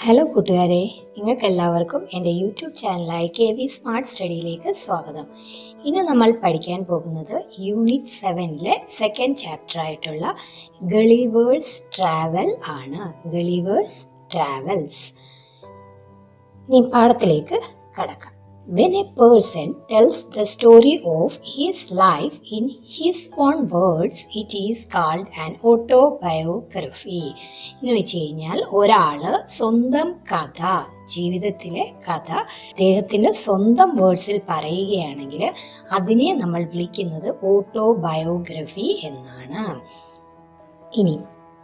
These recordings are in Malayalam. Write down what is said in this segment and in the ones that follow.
ഹലോ കൂട്ടുകാരെ നിങ്ങൾക്ക് എല്ലാവർക്കും എൻ്റെ യൂട്യൂബ് ചാനലായ കെ വി സ്മാർട്ട് സ്റ്റഡിയിലേക്ക് സ്വാഗതം ഇന്ന് നമ്മൾ പഠിക്കാൻ പോകുന്നത് യൂണിറ്റ് സെവനിലെ സെക്കൻഡ് ചാപ്റ്റർ ആയിട്ടുള്ള ഗളീവേഴ്സ് ട്രാവൽ ആണ് ഗളീവേഴ്സ് ട്രാവൽസ് ഇനി പാഠത്തിലേക്ക് കടക്കാം When a person tells the story of his life in his own words, it is called an autobiography. എന്ന് വെച്ച് കഴിഞ്ഞാൽ ഒരാള് സ്വന്തം കഥ ജീവിതത്തിലെ കഥ അദ്ദേഹത്തിന്റെ സ്വന്തം വേർഡ്സിൽ പറയുകയാണെങ്കിൽ അതിനെ നമ്മൾ വിളിക്കുന്നത് ഓട്ടോബയോഗ്രഫി എന്നാണ് ഇനി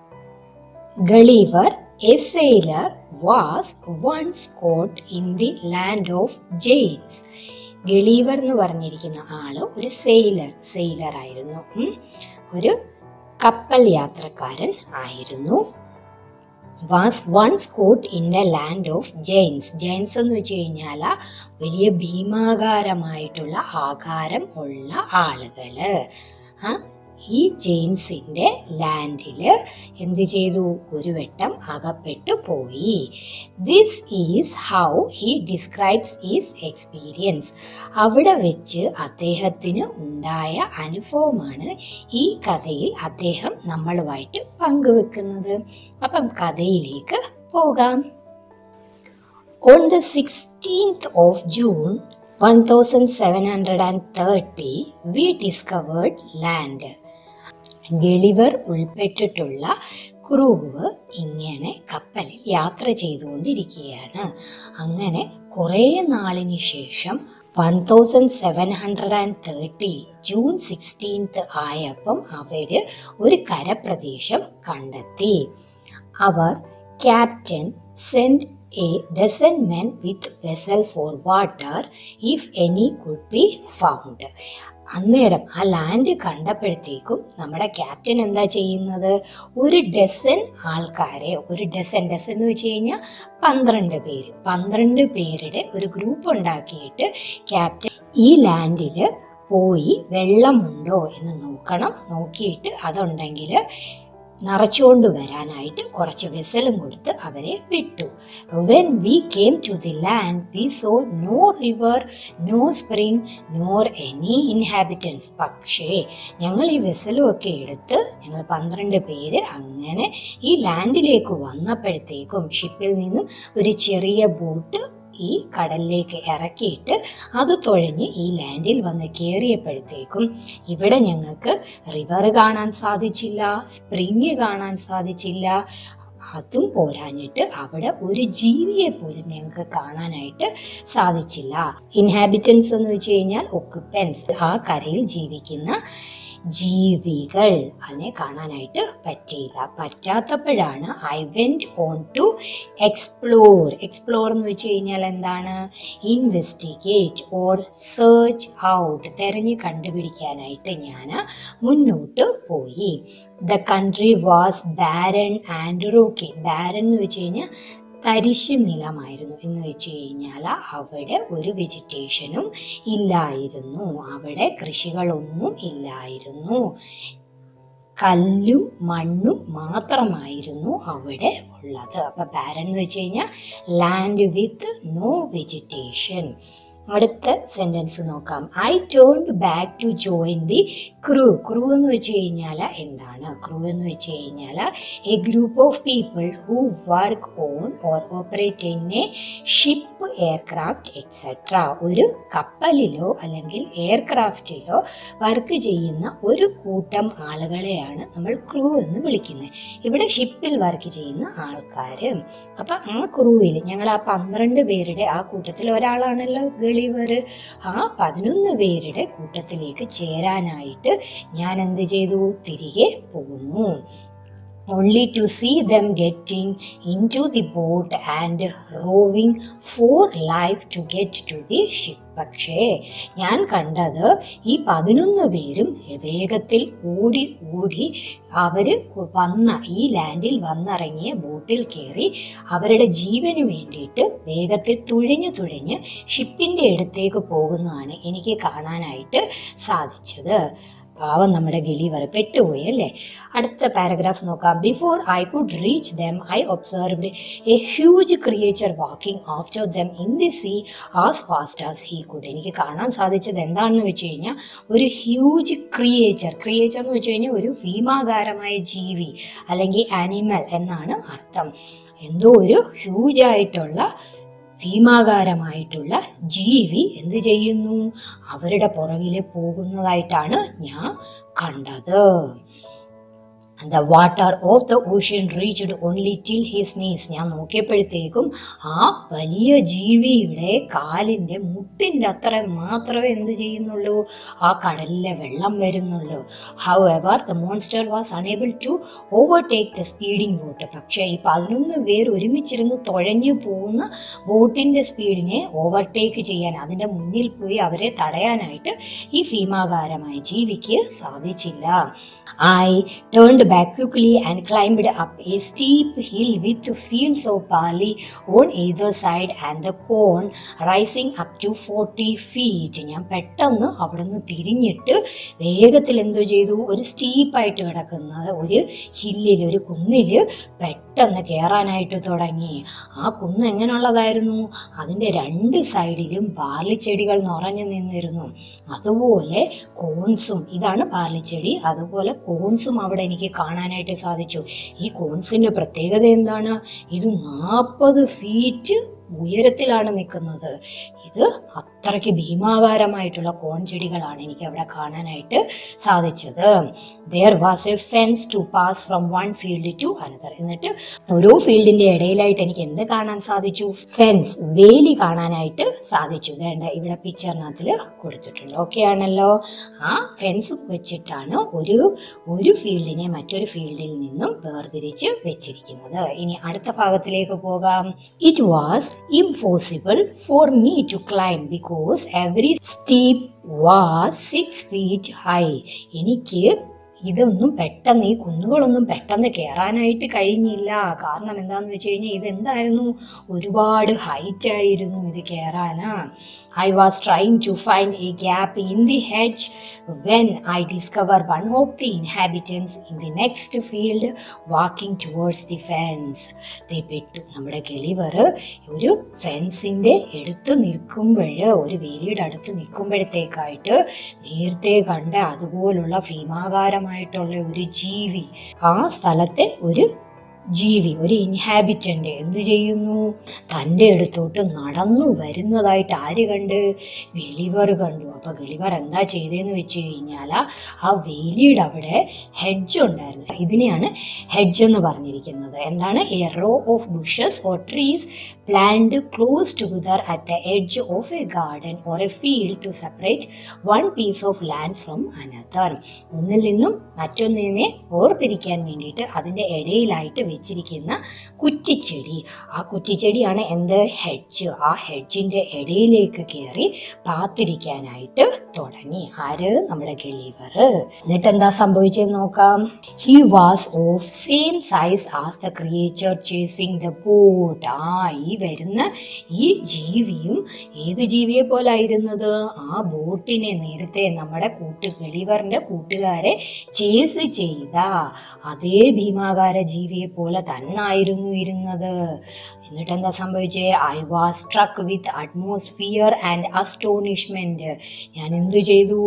Gulliver a sailor was once caught in the land of giants Gulliver എന്ന് പറഞ്ഞിരിക്കുന്ന ആള് ഒരു സെയിലർ സെയിലർ ആയിരുന്നു ഉം. ഒരു കപ്പൽ യാത്രക്കാരൻ ആയിരുന്നു was once caught in the land of giants giants എന്ന് വെച്ച് കഴിഞ്ഞാൽ വലിയ ഭീമാകാരമായിട്ടുള്ള ആകാരം ഉള്ള ആളുകള് ആ ഈ ജെയിൻസിന്റെ ലാൻഡില് എന്ത് ചെയ്തു ഒരു വട്ടം അകപ്പെട്ടു പോയി this is how he describes his experience അവിടെ വെച്ച് അദ്ദേഹത്തിന് ഉണ്ടായ അനുഭവമാണ് ഈ കഥയിൽ അദ്ദേഹം നമ്മളുമായിട്ട് പങ്കുവെക്കുന്നത് അപ്പം കഥയിലേക്ക് പോകാം on the sixteenth of June one thousand seven hundred and thirty we discovered land Gulliver ഉൾപ്പെട്ടിട്ടുള്ള ക്രൂവ് ഇങ്ങനെ കപ്പലിൽ യാത്ര ചെയ്തുകൊണ്ടിരിക്കുകയാണ് അങ്ങനെ കുറേ നാളിന് ശേഷം one thousand seven hundred and thirty June sixteenth ആയപ്പം അവര് ഒരു കരപ്രദേശം കണ്ടെത്തി അവർ captain send a dozen men with vessel for water if any could be found അന്നേരം ആ ലാൻഡ് കണ്ടപ്പോഴത്തേക്കും നമ്മുടെ ക്യാപ്റ്റൻ എന്താ ചെയ്യുന്നത് ഒരു ഡസൻ ആൾക്കാരെ ഒരു ഡസൻ ഡസൻ എന്ന് വെച്ച് കഴിഞ്ഞാൽ പന്ത്രണ്ട് പേര് പന്ത്രണ്ട് പേരുടെ ഒരു ഗ്രൂപ്പ് ഉണ്ടാക്കിയിട്ട് ക്യാപ്റ്റൻ ഈ ലാൻഡിൽ പോയി വെള്ളമുണ്ടോ എന്ന് നോക്കണം നോക്കിയിട്ട് അതുണ്ടെങ്കിൽ നിറച്ചുകൊണ്ട് വരാനായിട്ട് കുറച്ച് വെസലും കൊടുത്ത് അവരെ വിട്ടു when we came to the land we saw no river no spring nor any inhabitants പക്ഷേ ഞങ്ങൾ ഈ വെസലും ഒക്കെ എടുത്ത് ഞങ്ങൾ പന്ത്രണ്ട് പേര് അങ്ങനെ ഈ ലാൻഡിലേക്ക് വന്നപ്പോഴത്തേക്കും ഷിപ്പിൽ നിന്നും ഒരു ചെറിയ ബോട്ട് ഈ കടലിലേക്ക് ഇറക്കിയിട്ട് അത് തുഴഞ്ഞ് ഈ ലാൻഡിൽ വന്ന് കയറിയപ്പോഴത്തേക്കും ഇവിടെ ഞങ്ങൾക്ക് റിവർ കാണാൻ സാധിച്ചില്ല സ്പ്രിങ് കാണാൻ സാധിച്ചില്ല അതും പോരാഞ്ഞിട്ട് അവിടെ ഒരു ജീവിയെ പോലും ഞങ്ങൾക്ക് കാണാനായിട്ട് സാധിച്ചില്ല ഇൻഹാബിറ്റൻസ് എന്ന് വെച്ച് കഴിഞ്ഞാൽ ഒക്കുപ്പൻസ് ആ കരയിൽ ജീവിക്കുന്ന ജീവികൾ അതിനെ കാണാനായിട്ട് പറ്റിയില്ല പറ്റാത്തപ്പോഴാണ് I went on to explore explore എന്ന് വെച്ച് കഴിഞ്ഞാൽ എന്താണ് ഇൻവെസ്റ്റിഗേറ്റ് ഓർ സെർച്ച് ഔട്ട് തെരഞ്ഞു കണ്ടുപിടിക്കാനായിട്ട് ഞാൻ മുന്നോട്ട് പോയി the country was barren and rocky barren എന്ന് വെച്ച് കഴിഞ്ഞാൽ തരിശ് നിലമായിരുന്നു എന്ന് വെച്ച് കഴിഞ്ഞാൽ അവിടെ ഒരു വെജിറ്റേഷനും ഇല്ലായിരുന്നു അവിടെ കൃഷികളൊന്നും ഇല്ലായിരുന്നു കല്ലും മണ്ണും മാത്രമായിരുന്നു അവിടെ ഉള്ളത് അപ്പൊ ബാരൻ എന്ന് വെച്ച് കഴിഞ്ഞാൽ ലാൻഡ് വിത്ത് നോ വെജിറ്റേഷൻ അടുത്ത സെന്റൻസ് നോക്കാം I turned back to join the crew crew എന്ന് വെച്ച് കഴിഞ്ഞാൽ എന്താണ് ക്രൂ എന്ന് വെച്ച് കഴിഞ്ഞാൽ a group of people who work on or operate in a ship aircraft etcetera ഒരു കപ്പലിലോ അല്ലെങ്കിൽ എയർക്രാഫ്റ്റിലോ വർക്ക് ചെയ്യുന്ന ഒരു കൂട്ടം ആളുകളെയാണ് നമ്മൾ ക്രൂ എന്ന് വിളിക്കുന്നത് ഇവിടെ ഷിപ്പിൽ വർക്ക് ചെയ്യുന്ന ആൾക്കാർ അപ്പം ആ ക്രൂവിൽ ഞങ്ങൾ ആ പന്ത്രണ്ട് പേരുടെ ആ കൂട്ടത്തിൽ ഒരാളാണല്ലോ ഗളിവർ ആ പതിനൊന്ന് പേരുടെ കൂട്ടത്തിലേക്ക് ചേരാനായിട്ട് ഞാൻ എന്ത് ചെയ്തു തിരികെ പോകുന്നു only to see them getting into the boat and rowing for life to get to the ship പക്ഷേ ഞാൻ കണ്ടത് ഈ പതിനൊന്ന് പേരും വേഗത്തിൽ ഓടി ഓടി അവര് വന്ന ഈ ലാൻഡിൽ വന്നിറങ്ങിയ ബോട്ടിൽ കയറി അവരുടെ ജീവന് വേണ്ടിയിട്ട് വേഗത്തിൽ തുഴഞ്ഞു തുഴഞ്ഞ് ഷിപ്പിന്റെ അടുത്തേക്ക് പോകുന്നതാണ് എനിക്ക് കാണാനായിട്ട് സാധിച്ചത് പാവം നമ്മുടെ ഗലീവർ പെട്ടുപോയി അല്ലേ അടുത്ത പാരഗ്രാഫ് നോക്കാം before I could reach them I observed a huge creature walking after them in the sea as fast as he could എനിക്ക് കാണാൻ സാധിച്ചത് എന്താണെന്ന് വെച്ച് കഴിഞ്ഞാൽ ഒരു ഹ്യൂജ് ക്രിയേച്ചർ ക്രിയേച്ചർ എന്ന് വെച്ച് കഴിഞ്ഞാൽ ഒരു ഭീമാകാരമായ ജീവി അല്ലെങ്കിൽ ആനിമൽ എന്നാണ് അർത്ഥം എന്തോ ഒരു ഹ്യൂജ് ആയിട്ടുള്ള ഭീമാകാരമായിട്ടുള്ള ജീവി എന്ത് ചെയ്യുന്നു അവരുടെ പുറകില് പോകുന്നതായിട്ടാണ് ഞാൻ കണ്ടത് the water of the ocean reached only till his knees ഞാൻ നോക്കിയപ്പോഴത്തേക്കും ആ വലിയ ജീവിയുടെ കാലിൻ്റെ മുട്ടിൻ്റെ അത്ര മാത്രമേ എന്ത് ചെയ്യുന്നുള്ളൂ ആ കടലിലെ വെള്ളം വരുന്നുള്ളൂ however the monster was unable to overtake the speeding boat പക്ഷേ ഈ പതിനൊന്ന് പേർ ഒരുമിച്ചിരുന്ന് തുഴഞ്ഞു പോകുന്ന ബോട്ടിൻ്റെ സ്പീഡിനെ ഓവർടേക്ക് ചെയ്യാൻ അതിൻ്റെ മുന്നിൽ പോയി അവരെ തടയാനായിട്ട് ഈ ഭീമാകാരമായ ജീവിക്ക് സാധിച്ചില്ല I turned back quickly and climbed up a steep hill with fields of barley on either side and the corn rising up to 40 feet. ഞാൻ പെട്ടെന്ന് അവിടുന്ന് തിരിഞ്ഞിട്ട് വേഗത്തിൽ എന്തോ ചെയ്തു ഒരു സ്റ്റീപ്പായിട്ട് കിടക്കുന്ന ഒരു ഹില്ലിൽ ഒരു കുന്നിൽ പെട്ടെന്ന് കയറാനായിട്ട് തുടങ്ങി ആ കുന്ന് എങ്ങനെയുള്ളതായിരുന്നു അതിൻ്റെ രണ്ട് സൈഡിലും ബാർലിച്ചെടികൾ നിറഞ്ഞു നിന്നിരുന്നു അതുപോലെ കോൺസും ഇതാണ് ബാർലിച്ചെടി അതുപോലെ കോൺസും അവിടെ എനിക്ക് കാണാനായിട്ട് സാധിച്ചു ഈ കോൺസിന്റെ പ്രത്യേകത എന്താണ് ഇത് നാൽപ്പത് ഫീറ്റ് ഉയരത്തിലാണ് നിൽക്കുന്നത് ഇത് അത്രയ്ക്ക് ഭീമാകാരമായിട്ടുള്ള കോൺ ചെടികളാണ് എനിക്ക് അവിടെ കാണാനായിട്ട് സാധിച്ചത് there was a fence to pass from one field to another എന്നിട്ട് ഓരോ ഫീൽഡിന്റെ ഇടയിലായിട്ട് എനിക്ക് എന്ത് കാണാൻ സാധിച്ചു ഫെൻസ് വേലി കാണാനായിട്ട് സാധിച്ചു വേണ്ട ഇവിടെ പിക്ചറിനകത്തിൽ കൊടുത്തിട്ടുണ്ട് ഓക്കെ ആണല്ലോ ആ ഫെൻസ് വെച്ചിട്ടാണ് ഒരു ഒരു ഫീൽഡിനെ മറ്റൊരു ഫീൽഡിൽ നിന്നും വേർതിരിച്ച് വെച്ചിരിക്കുന്നത് ഇനി അടുത്ത ഭാഗത്തിലേക്ക് പോകാം it was impossible for me to climb because every steep was six feet high. എനിക്ക് ഇതൊന്നും പെട്ടെന്ന് ഈ കുന്നുകളൊന്നും പെട്ടെന്ന് കയറാനായിട്ട് കഴിഞ്ഞില്ല കാരണം എന്താണെന്ന് വെച്ച് കഴിഞ്ഞാൽ ഇതെന്തായിരുന്നു ഒരുപാട് ഹൈറ്റ് ആയിരുന്നു ഇത് കയറാനാ I was trying to find a gap in the hedge when I discover one of the inhabitants in the next field walking towards the fence ദേ പെട്ടു നമ്മുടെ ഗളിവർ ഒരു ഫെൻസിൻ്റെ എടുത്ത് നിൽക്കുമ്പോൾ ഒരു വേലിയുടെ അടുത്ത് നിൽക്കുമ്പോഴത്തേക്കായിട്ട് നേരത്തെ കണ്ട അതുപോലുള്ള ഭീമാകാരമായിട്ടുള്ള ഒരു ജീവി ആ സ്ഥലത്തെ ഒരു ജീവി ഒരു ഇൻഹാബിറ്റൻ്റ് എന്ത് ചെയ്യുന്നു തൻ്റെ അടുത്തോട്ട് നടന്നു വരുന്നതായിട്ട് ആര് കണ്ട് ഗളിവർ കണ്ടു അപ്പോൾ ഗളിവർ എന്താ ചെയ്തതെന്ന് വെച്ച് കഴിഞ്ഞാൽ ആ വേലിയുടെ അവിടെ ഹെഡ്ജ് ഉണ്ടായിരുന്നു ഇതിനെയാണ് ഹെഡ്ജ് എന്ന് പറഞ്ഞിരിക്കുന്നത് എന്താണ് a row of bushes or trees plant close together at the edge of a garden or a field to separate one piece of land from another ഒന്നിൽ നിന്നും മറ്റൊന്നിനെ ഓർത്തിരിക്കാൻ വേണ്ടിയിട്ട് അതിൻ്റെ ഇടയിലായിട്ട് വെച്ചിരിക്കുന്ന കുറ്റിച്ചെടി ആ കുറ്റിച്ചെടിയാണ് എന്ത് ഹെഡ്ജ് ആ ഹെഡ്ജിൻ്റെ ഇടയിലേക്ക് കയറി പാത്തിരിക്കാനായിട്ട് തുടങ്ങി ആര് നമ്മുടെ ഗലീവർ എന്നിട്ട് എന്താ സംഭവിച്ചതെന്ന് നോക്കാം he was of same size as the creature chasing the boat ആ ഈ വരുന്ന ഈ ജീവിയും ഏത് ജീവിയെ പോലായിരുന്നത് ആ ബോട്ടിനെ നേരത്തെ നമ്മുടെ കൂട്ട് ഗളിവറിന്റെ കൂട്ടുകാരെ ചേസ് ചെയ്ത അതേ ഭീമാകാര ജീവിയെ പോലെ തന്നായിരുന്നു ഇരുന്നത് എന്നിട്ട് എന്താ സംഭവിച്ചേ I was struck with atmosphere and astonishment ഞാൻ എന്തു ചെയ്തു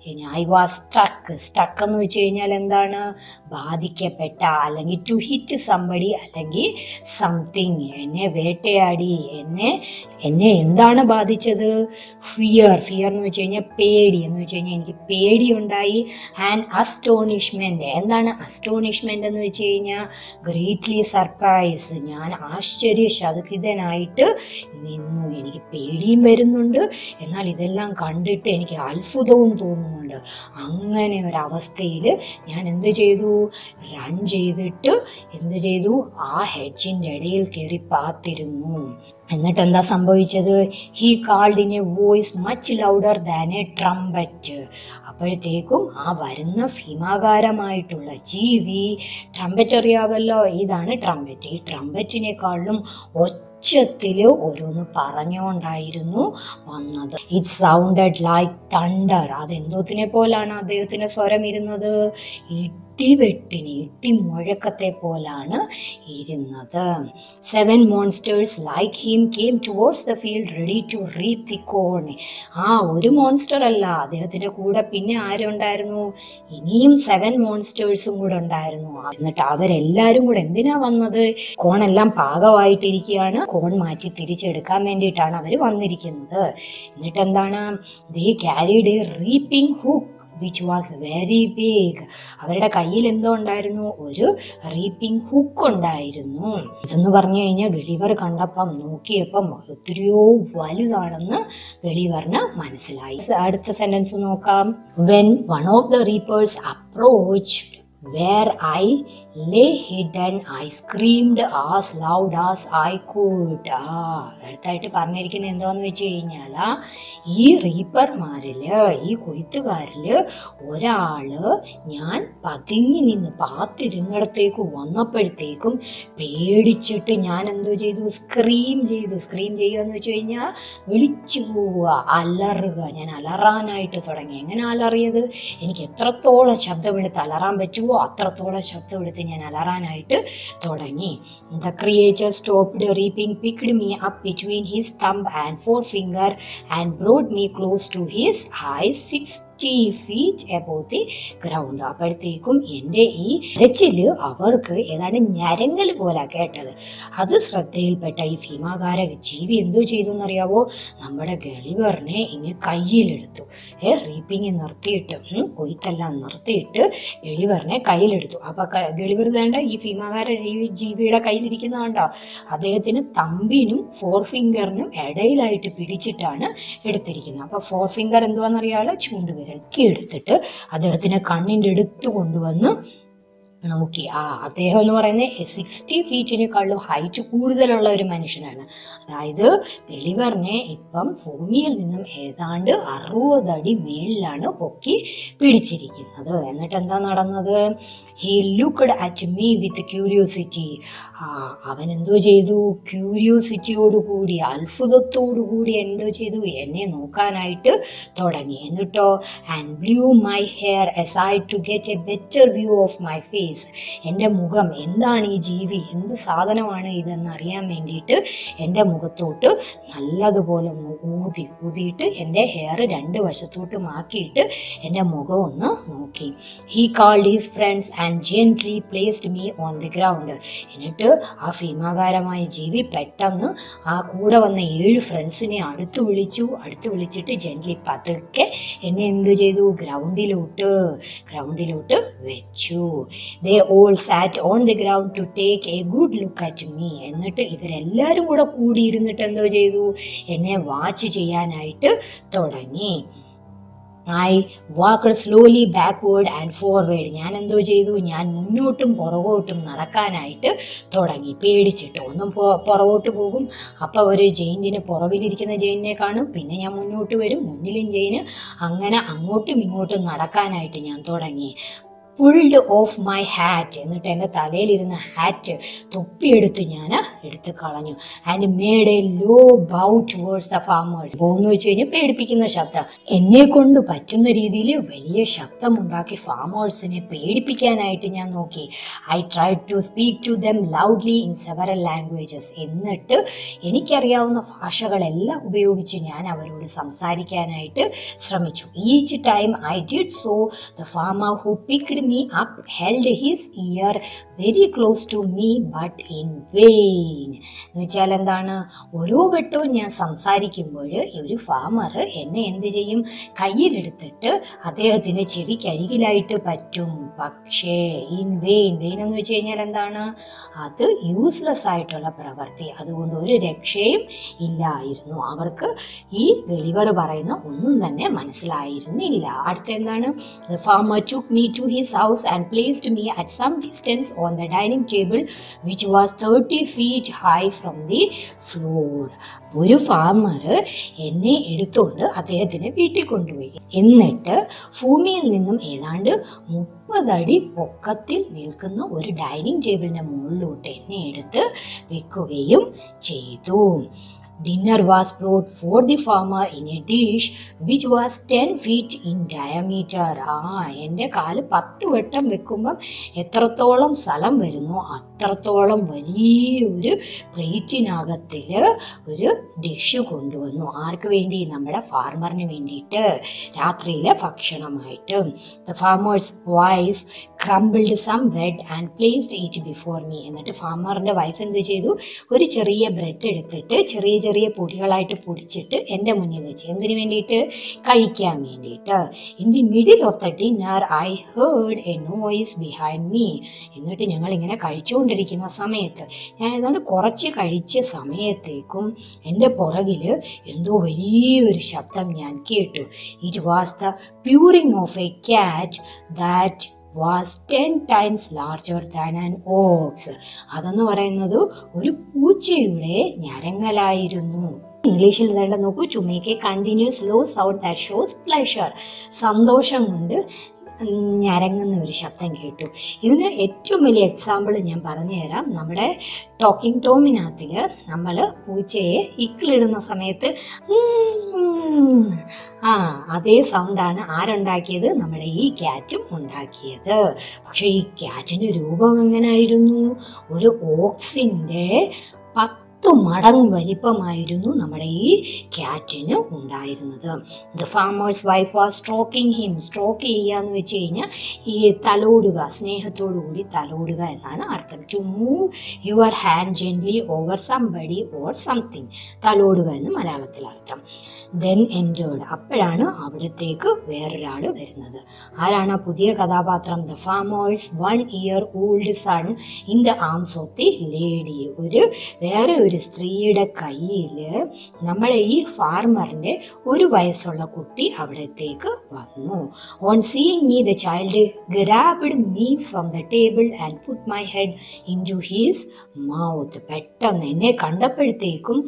ഐ വാസ് സ്ട്രക്ക് സ്ട്രക്ക് എന്ന് വെച്ച് കഴിഞ്ഞാൽ എന്താണ് ബാധിക്കപ്പെട്ട അല്ലെങ്കിൽ ടു ഹിറ്റ് സംബടി അല്ലെങ്കിൽ സംതിങ് എന്നെ വേട്ടയാടി എന്നെ എന്നെ എന്താണ് ബാധിച്ചത് ഫിയർ ഫിയർ എന്ന് വെച്ച് കഴിഞ്ഞാൽ പേടി എന്ന് വെച്ച് കഴിഞ്ഞാൽ എനിക്ക് പേടിയുണ്ടായി ആൻഡ് അസ്റ്റോണിഷ്മെന്റ് എന്താണ് അസ്റ്റോണിഷ്മെന്റ് എന്ന് വെച്ച് കഴിഞ്ഞാൽ ഗ്രേറ്റ്ലി സർപ്രൈസ് ഞാൻ ആശ്ചര്യശതകിതനായിട്ട് നിന്നു എനിക്ക് പേടിയും വരുന്നുണ്ട് എന്നാൽ ഇതെല്ലാം കണ്ടിട്ട് എനിക്ക് അത്ഭുതവും തോന്നുന്നുണ്ട് അങ്ങനെ ഒരവസ്ഥയിൽ ഞാൻ എന്ത് ചെയ്തു റൺ ചെയ്തിട്ട് എന്ത് ചെയ്തു ആ ഹെഡ്ജിൻ്റെ ഇടയിൽ കയറി പാത്തിരുന്നു എന്നിട്ട് എന്താ സംഭവിച്ചത് he called in a voice much louder than a trumpet അപ്പോഴത്തേക്കും ആ വരുന്ന ഭീമാകാരമായിട്ടുള്ള ജീവി ട്രംപറ്റ് അറിയാമല്ലോ ഇതാണ് ട്രംപറ്റ് ഈ ട്രംപറ്റിനെക്കാളും ഒച്ച ഉച്ചത്തിൽ ഓരോന്ന് പറഞ്ഞുകൊണ്ടായിരുന്നു വന്നത് ഇറ്റ് സൗണ്ടഡ് ലൈക്ക് തണ്ടർ അതെന്തോത്തിനെ പോലാണ് അദ്ദേഹത്തിന്റെ സ്വരം ഇരുന്നത് ഇടിവെട്ടിന് ഇടി മുഴക്കത്തെ പോലാണ് ഇരുന്നത് seven monsters like him came towards the field ready to reap the corn ആ ഒരു മോൺസ്റ്റർ അല്ല അദ്ദേഹത്തിന്റെ കൂടെ പിന്നെ ആരുണ്ടായിരുന്നു ഇനിയും സെവൻ മോൺസ്റ്റേഴ്സും കൂടെ ഉണ്ടായിരുന്നു എന്നിട്ട് അവരെല്ലാരും കൂടെ എന്തിനാ വന്നത് കോണെല്ലാം പാകമായിട്ടിരിക്കുകയാണ് കോൺ മാറ്റി തിരിച്ചെടുക്കാൻ വേണ്ടിയിട്ടാണ് അവർ വന്നിരിക്കുന്നത് എന്നിട്ട് എന്താണ് they carried a reaping hook which was very big അവരുടെ കയ്യിൽ എന്തോ ഉണ്ടായിരുന്നു ഒരു റീപ്പിംഗ് ഹുക്ക് ഉണ്ടായിരുന്നു ഇതെന്ന് പറഞ്ഞു കഴിഞ്ഞാൽ ഗളിവർ കണ്ടപ്പം നോക്കിയപ്പം ഒത്തിരിയോ വലുതാണെന്ന് ഗളിവറിന് മനസ്സിലായി അടുത്ത സെന്റൻസ് നോക്കാം when one of the reapers approach where I lay hidden I screamed as loud as I could ആ അടുത്തായിട്ട് പറഞ്ഞിരിക്കുന്നത് എന്താന്ന് വെച്ച് കഴിഞ്ഞാൽ ഈ റീപ്പർമാരില് ഈ കൊയ്ത്തുകാരില് ഒരാള് ഞാൻ പതുങ്ങി നിന്ന് പാത്തിരുന്നിടത്തേക്ക് വന്നപ്പോഴത്തേക്കും പേടിച്ചിട്ട് ഞാൻ എന്തോ ചെയ്തു സ്ക്രീം ചെയ്തു സ്ക്രീം ചെയ്യുക എന്ന് വെച്ച് കഴിഞ്ഞാൽ വിളിച്ചു പോവുക അലറുക ഞാൻ അലറാനായിട്ട് തുടങ്ങി എങ്ങനെ അലറിയത് എനിക്ക് എത്രത്തോളം ശബ്ദമെടുത്ത് അലറാൻ പറ്റുമോ അത്രത്തോളം ശബ്ദമെടുത്ത് ഞാൻ അലറാനായിട്ട് തുടങ്ങി the creature stopped reaping picked me up between his thumb and forefinger and brought me close to his eye six fifty feet above the ground അപ്പോഴത്തേക്കും എൻ്റെ ഈ രച്ചില് അവർക്ക് ഏതാണ്ട് ഞരങ്ങൽ പോലെ കേട്ടത് അത് ശ്രദ്ധയിൽപ്പെട്ട ഈ ഭീമാകാര ജീവി എന്തോ ചെയ്തു എന്നറിയാവോ നമ്മുടെ ഗളിവറിനെ ഇങ്ങ് കയ്യിലെടുത്തു ഏ റീപ്പിങ് നിർത്തിയിട്ട് ഉം, കൊയ്ത്തെല്ലാം നിർത്തിയിട്ട് ഗളിവറിനെ കയ്യിലെടുത്തു അപ്പൊ ക- ഗളിവർ വേണ്ട ഈ ഭീമാകാര ജീവി ജീവിയുടെ കയ്യിലിരിക്കുന്ന കണ്ടോ അദ്ദേഹത്തിന് തമ്പിനും ഫോർ ഫിംഗറിനും ഇടയിലായിട്ട് പിടിച്ചിട്ടാണ് എടുത്തിരിക്കുന്നത് അപ്പൊ ഫോർ ഫിംഗർ എന്തുവാന്നറിയാലോ ചൂണ്ടുവിരൽ ഒക്കെ എടുത്തിട്ട് അദ്ദേഹത്തിന് കണ്ണിൻ്റെ അടുത്ത് കൊണ്ടുവന്ന് നോക്കി ആ അദ്ദേഹം എന്ന് പറയുന്നത് സിക്സ്റ്റി ഫീറ്റിനേക്കാളും ഹൈറ്റ് കൂടുതലുള്ള ഒരു മനുഷ്യനാണ് അതായത് ഗളിവറിനെ ഇപ്പം ഭൂമിയിൽ നിന്നും ഏതാണ്ട് അറുപത് അടി മേളിലാണ് പൊക്കി പിടിച്ചിരിക്കുന്നത് എന്നിട്ട് എന്താ നടന്നത് he looked at me with curiosity ആ അവൻ എന്തോ ചെയ്തു ക്യൂരിയോസിറ്റിയോട് കൂടി അത്ഭുതത്തോടു കൂടി എന്തോ ചെയ്തു എന്നെ നോക്കാനായിട്ട് തുടങ്ങി എന്നിട്ടോ and blew my hair aside to get a better view of my face എൻ്റെ മുഖം എന്താണ് ഈ ജീവി എന്ത് സാധനമാണ് ഇതെന്ന് അറിയാൻ വേണ്ടിയിട്ട് എൻ്റെ മുഖത്തോട്ട് നല്ലതുപോലെ ഒന്ന് ഊതി ഊതിയിട്ട് എൻ്റെ ഹെയർ രണ്ട് വശത്തോട്ടും ആക്കിയിട്ട് എൻ്റെ മുഖം ഒന്ന് നോക്കി he called his friends and gently placed me on the ground എന്നിട്ട് ആ ഭീമാകാരമായ ജീവി പെട്ടെന്ന് ആ കൂടെ വന്ന ഏഴ് ഫ്രണ്ട്സിനെ അടുത്ത് വിളിച്ചു അടുത്ത് വിളിച്ചിട്ട് ജെൻറ്റ്ലി പതുക്കെ എന്നെ എന്തു ചെയ്തു ഗ്രൗണ്ടിലോട്ട് ഗ്രൗണ്ടിലോട്ട് വെച്ചു they all sat on the ground to take a good look at me എന്നിട്ട് ഇവരെല്ലാവരും കൂടെ കൂടിയിരുന്നിട്ട് എന്തോ ചെയ്തു എന്നെ വാച്ച് ചെയ്യാനായിട്ട് തുടങ്ങി I walk slowly backward and forward ഞാൻ എന്തോ ചെയ്തു ഞാൻ മുന്നോട്ടും പുറകോട്ടും നടക്കാനായിട്ട് തുടങ്ങി പേടിച്ചിട്ട് ഒന്നും പൊ- പുറകോട്ട് പോകും അപ്പോൾ ഒരു ജെയിൻറ്റിന് പുറകിലിരിക്കുന്ന ജെയിനിനെ കാണും പിന്നെ ഞാൻ മുന്നോട്ട് വരും മുന്നിലും ജെയിന് അങ്ങനെ അങ്ങോട്ടും ഇങ്ങോട്ടും നടക്കാനായിട്ട് ഞാൻ തുടങ്ങി പുൾഡ് ഓഫ് മൈ ഹാറ്റ് എന്നിട്ട് എൻ്റെ തലയിലിരുന്ന ഹാറ്റ് തൊപ്പിയെടുത്ത് ഞാൻ എടുത്ത് കളഞ്ഞു and made a low bow towards the farmers എന്ന് വെച്ച് കഴിഞ്ഞാൽ പേടിപ്പിക്കുന്ന ശബ്ദം എന്നെ കൊണ്ട് പറ്റുന്ന രീതിയിൽ വലിയ ശബ്ദമുണ്ടാക്കി ഫാമേഴ്സിനെ പേടിപ്പിക്കാനായിട്ട് ഞാൻ നോക്കി I try to speak to them loudly in several languages എന്നിട്ട് എനിക്കറിയാവുന്ന ഭാഷകളെല്ലാം ഉപയോഗിച്ച് ഞാൻ അവരോട് സംസാരിക്കാനായിട്ട് ശ്രമിച്ചു each time I did so the farmer who picked me up held his ear very close to me but in vain എന്ന് വെച്ചാൽ എന്താണ് ഓരോ വട്ടവും ഞാൻ സംസാരിക്കുമ്പോൾ ഒരു ഫാമർ എന്നെ എന്ത് ചെയ്യും കയ്യിലെടുത്തിട്ട് അദ്ദേഹത്തിന് ചെവിക്കരികിലായിട്ട് പറ്റും പക്ഷേ ഇൻ വെയിൻ വെയിൻ എന്ന് വെച്ച് കഴിഞ്ഞാൽ എന്താണ് അത് യൂസ്ലെസ് ആയിട്ടുള്ള പ്രവൃത്തി അതുകൊണ്ട് ഒരു രക്ഷയും ഇല്ലായിരുന്നു അവർക്ക് ഈ ഡെലിവർ പറയുന്ന ഒന്നും തന്നെ മനസ്സിലായിരുന്നില്ല അടുത്ത എന്താണ് The farmer took me to his house and placed me at some distance on the dining table, which was 30 feet feet high from the floor ഒരു ഫാമർ എന്നെ എടുത്തുകൊണ്ട് അദ്ദേഹത്തിന് വീട്ടിൽ കൊണ്ടുപോയി എന്നിട്ട് ഭൂമിയിൽ നിന്നും ഏതാണ്ട് മുപ്പതടി പൊക്കത്തിൽ നിൽക്കുന്ന ഒരു ഡൈനിങ് ടേബിളിന്റെ മുകളിലോട്ട് എന്നെ എടുത്ത് വെക്കുകയും ചെയ്തു dinner was brought for the farmer in a dish which was ten feet in diameter ആ എൻ്റെ കാല് പത്ത് വട്ടം വെക്കുമ്പം എത്രത്തോളം സ്ഥലം വരുന്നു അത്രത്തോളം വലിയൊരു പ്ലേറ്റിനകത്തിൽ ഒരു ഡിഷ് കൊണ്ടുവന്നു ആർക്ക് വേണ്ടി നമ്മുടെ ഫാർമറിന് വേണ്ടിയിട്ട് രാത്രിയിലെ ഭക്ഷണമായിട്ട് the farmer's wife crumbled some bread and placed it before me എന്നിട്ട് ഫാമറിൻ്റെ വൈഫ് എന്ത് ചെയ്തു ഒരു ചെറിയ ബ്രെഡ് എടുത്തിട്ട് ചെറിയ ചെറിയ പൊടികളായിട്ട് പൊടിച്ചിട്ട് എൻ്റെ മുന്നിൽ വെച്ച് എന്തിനു വേണ്ടിയിട്ട് കഴിക്കാൻ വേണ്ടിയിട്ട് in the middle of the dinner I heard a noise behind me എന്നിട്ട് ഞങ്ങൾ ഇങ്ങനെ കഴിച്ചുകൊണ്ടിരിക്കുന്ന സമയത്ത് ഞാൻ ഏതാണ്ട് കുറച്ച് കഴിച്ച സമയത്തേക്കും എൻ്റെ പുറകിൽ എന്തോ വലിയൊരു ശബ്ദം ഞാൻ കേട്ടു it was the purring of a cat that was ten times larger than an ox അതെന്ന് പറയുന്നത് ഒരു പൂച്ചയുടെ ഞരങ്ങലായിരുന്നു ഇംഗ്ലീഷിൽ വേണ്ട നോക്കൂ ചുമയ്ക്ക് continuous low sound that shows pleasure സന്തോഷം കൊണ്ട് ഞരങ്ങുന്ന ഒരു ശബ്ദം കേട്ടു ഇതിന് ഏറ്റവും വലിയ എക്സാമ്പിൾ ഞാൻ പറഞ്ഞു തരാം നമ്മുടെ ടോക്കിംഗ് ടോമിനകത്തിൽ നമ്മൾ പൂച്ചയെ ഇക്കിളിടുന്ന സമയത്ത് ഉം, ആ അതേ സൗണ്ടാണ് ആരുണ്ടാക്കിയത് നമ്മുടെ ഈ ക്യാറ്റും ഉണ്ടാക്കിയത് പക്ഷെ ഈ ക്യാറ്റിൻ്റെ രൂപം എങ്ങനായിരുന്നു ഒരു ഓക്സിൻ്റെ പത്ത് മടങ്ങ് വലിപ്പമായിരുന്നു നമ്മുടെ ഈ ക്യാറ്റിന് ഉണ്ടായിരുന്നത് the farmer's wife was stroking him stroke ചെയ്യുക എന്ന് വെച്ച് കഴിഞ്ഞാൽ ഈ തലോടുക സ്നേഹത്തോടു കൂടി തലോടുക എന്നാണ് അർത്ഥം to move your hand gently over somebody or something തലോടുക എന്ന് മലയാളത്തിൽ അർത്ഥം ദെൻ എൻജേർഡ് അപ്പോഴാണ് അവിടത്തേക്ക് വേറൊരാൾ വരുന്നത് ആരാണ് ആ പുതിയ കഥാപാത്രം the farmer's one year old son in the arms of the lady ഒരു വേറെ ഒരു സ്ത്രീയുടെ കയ്യിൽ നമ്മളെ ഈ ഫാർമറിൻ്റെ ഒരു വയസ്സുള്ള കുട്ടി അവിടത്തേക്ക് വന്നു on seeing me the child grabbed me from the table and put my head into his mouth പെട്ടെന്ന് എന്നെ കണ്ടപ്പോഴത്തേക്കും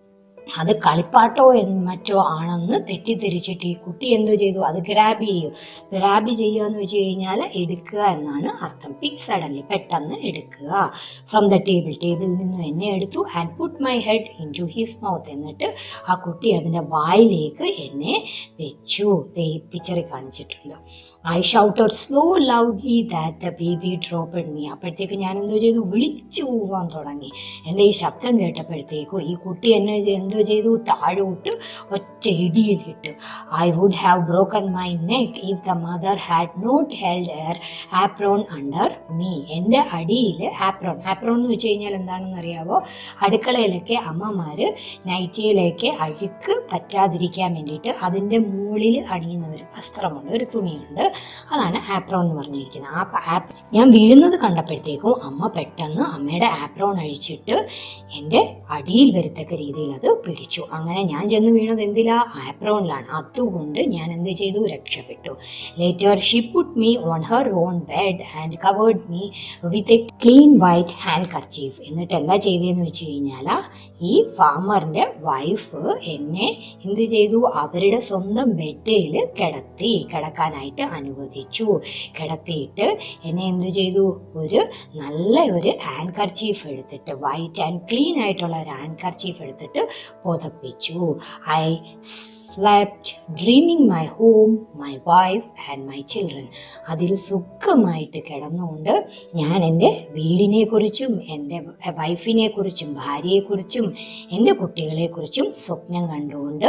അത് കളിപ്പാട്ടോ എന്ന് മറ്റോ ആണെന്ന് തെറ്റിദ്ധരിച്ചിട്ട് ഈ കുട്ടി എന്തോ ചെയ്തു അത് ഗ്രാബ് ചെയ്യും ഗ്രാബ് ചെയ്യുക എന്ന് വെച്ച് കഴിഞ്ഞാൽ എടുക്കുക എന്നാണ് അർത്ഥം പിക് സഡൻലി പെട്ടെന്ന് എടുക്കുക ഫ്രം ദ ടേബിൾ ടേബിളിൽ നിന്നും എന്നെ എടുത്തു and put my head into his mouth എന്നിട്ട് ആ കുട്ടി അതിൻ്റെ വായിലേക്ക് എന്നെ വെച്ചു ദേ പിക്ചറിൽ കാണിച്ചിട്ടുണ്ട് I shouted slow loudly that the baby drop me അപ്പോഴത്തേക്ക് ഞാൻ എന്തോ ചെയ്തു വിളിച്ചു പോകാൻ തുടങ്ങി എൻ്റെ ഈ ശബ്ദം കേട്ടപ്പോഴത്തേക്കും ഈ കുട്ടി എന്നെ ചെ- എന്തോ ചെയ്തു താഴോട്ട് ഒറ്റ ഇടിയിലിട്ടു I would have broken my neck if the mother had not held her apron under me എൻ്റെ അടിയിൽ ആപ്രോൺ ആപ്രോൺ എന്ന് വെച്ച് കഴിഞ്ഞാൽ എന്താണെന്ന് അറിയാവോ അടുക്കളയിലൊക്കെ അമ്മമാർ നൈറ്റിയിലേക്ക് അഴുക്ക് പറ്റാതിരിക്കാൻ വേണ്ടിയിട്ട് അതിൻ്റെ മുകളിൽ അണിയുന്ന ഒരു വസ്ത്രമുണ്ട് ഒരു തുണിയുണ്ട് അതാണ് ആപ്രോൺ എന്ന് പറഞ്ഞിരിക്കുന്നത് ആ പ- ആപ്പ് ഞാൻ വീഴുന്നത് കണ്ടപ്പോഴത്തേക്കും അമ്മ പെട്ടെന്ന് അമ്മയുടെ ആപ്രോൺ അഴിച്ചിട്ട് എൻ്റെ അടിയിൽ വരത്തക്ക രീതിയിൽ അത് പിടിച്ചു അങ്ങനെ ഞാൻ ചെന്ന് വീണത് എന്തിലാ ആപ്രോണിലാണ് അതുകൊണ്ട് ഞാൻ എന്ത് ചെയ്തു രക്ഷപ്പെട്ടു later she put me on her on bed and covered me with a clean white handkerchief എന്നിട്ട് എന്താ ചെയ്തതെന്ന് വെച്ച് കഴിഞ്ഞാൽ ഈ ഫാമറിൻ്റെ വൈഫ് എന്നെ എന്ത് ചെയ്തു അവരുടെ സ്വന്തം ബെഡിൽ കിടത്തി കിടക്കാനായിട്ട് അനുവദിച്ചു കിടത്തിയിട്ട് എന്നെ എന്ത് ചെയ്തു ഒരു നല്ല ഒരു ഹാൻഡ് കർച്ചീഫ് എടുത്തിട്ട് വൈറ്റ് ആൻഡ് ക്ലീൻ ആയിട്ടുള്ള ഒരു ഹാൻഡ് കർച്ചീഫ് എടുത്തിട്ട് പുതപ്പിച്ചു I slept dreaming my home my wife and my children അതിൽ സുഖമായിട്ട് കിടന്നുകൊണ്ട് ഞാൻ എൻ്റെ വീടിനെ കുറിച്ചും എൻ്റെ വൈഫിനെ കുറിച്ചും ഭാര്യയെക്കുറിച്ചും എൻ്റെ കുട്ടികളെക്കുറിച്ചും സ്വപ്നം കണ്ടുകൊണ്ട്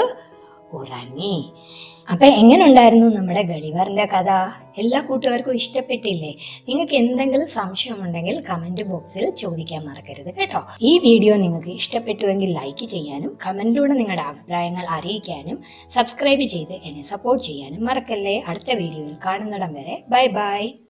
ഉറങ്ങി അപ്പം എങ്ങനെ ഉണ്ടായിരുന്നു നമ്മുടെ ഗളിവറിൻ്റെ കഥ എല്ലാ കൂട്ടുകാർക്കും ഇഷ്ടപ്പെട്ടില്ലേ നിങ്ങൾക്ക് എന്തെങ്കിലും സംശയമുണ്ടെങ്കിൽ കമൻറ്റ് ബോക്സിൽ ചോദിക്കാൻ മറക്കരുത് കേട്ടോ ഈ വീഡിയോ നിങ്ങൾക്ക് ഇഷ്ടപ്പെട്ടുവെങ്കിൽ ലൈക്ക് ചെയ്യാനും കമൻറ്റിലൂടെ നിങ്ങളുടെ അഭിപ്രായങ്ങൾ അറിയിക്കാനും സബ്സ്ക്രൈബ് ചെയ്ത് എന്നെ സപ്പോർട്ട് ചെയ്യാനും മറക്കല്ലേ അടുത്ത വീഡിയോയിൽ കാണുന്നിടം വരെ ബൈ ബൈ